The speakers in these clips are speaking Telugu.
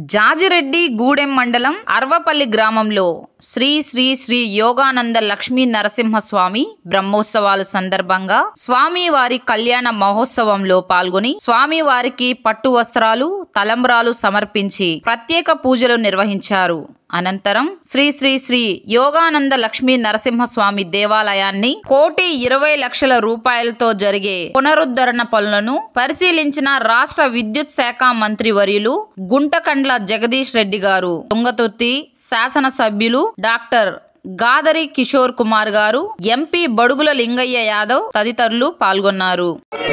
జాజిరెడ్డి గూడెం మండలం అర్వపల్లి గ్రామంలో శ్రీ శ్రీ శ్రీ యోగానంద లక్ష్మీ నరసింహస్వామి బ్రహ్మోత్సవాల సందర్భంగా స్వామి వారి కళ్యాణ మహోత్సవంలో పాల్గొని స్వామి వారికి పట్టు వస్త్రాలు తలంబ్రాలు సమర్పించి ప్రత్యేక పూజలు నిర్వహించారు అనంతరం శ్రీ శ్రీ శ్రీ యోగానంద లక్ష్మీ నరసింహస్వామి దేవాలయాన్ని కోటి ఇరవై లక్షల రూపాయలతో జరిగే పునరుద్ధరణ పనులను పరిశీలించిన రాష్ట్ర విద్యుత్ శాఖ మంత్రి వర్యులు గుంటకండ్ల జగదీష్ రెడ్డి గారు తుంగతుర్తి శాసనసభ్యులు డాక్టర్ గాదరి కిషోర్ కుమార్ గారు ఎంపీ బడుగుల లింగయ్య యాదవ్ తదితరులు పాల్గొన్నారు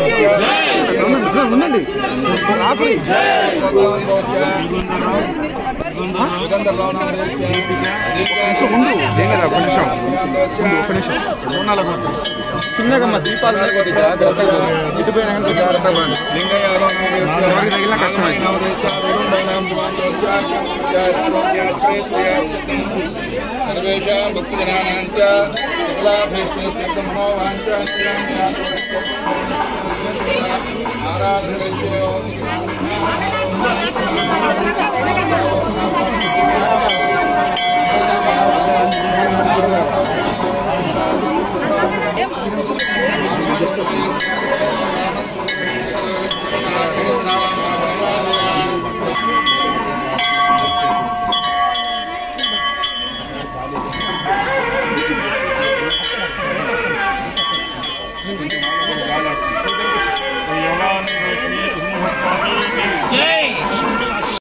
చిన్నగా మా దీపాలు ఉన్నాయి కొద్దిగా జాగ్రత్తగా ఇటు పోయినా కానీ కొద్దిగా జాగ్రత్తగా ఉండండి. తగిలిన కష్టం అది. సర్వేషాం భక్తిజనానాం చ సకలాభీష్ణీత్యర్థం మనోవాంఛ ఆరాధన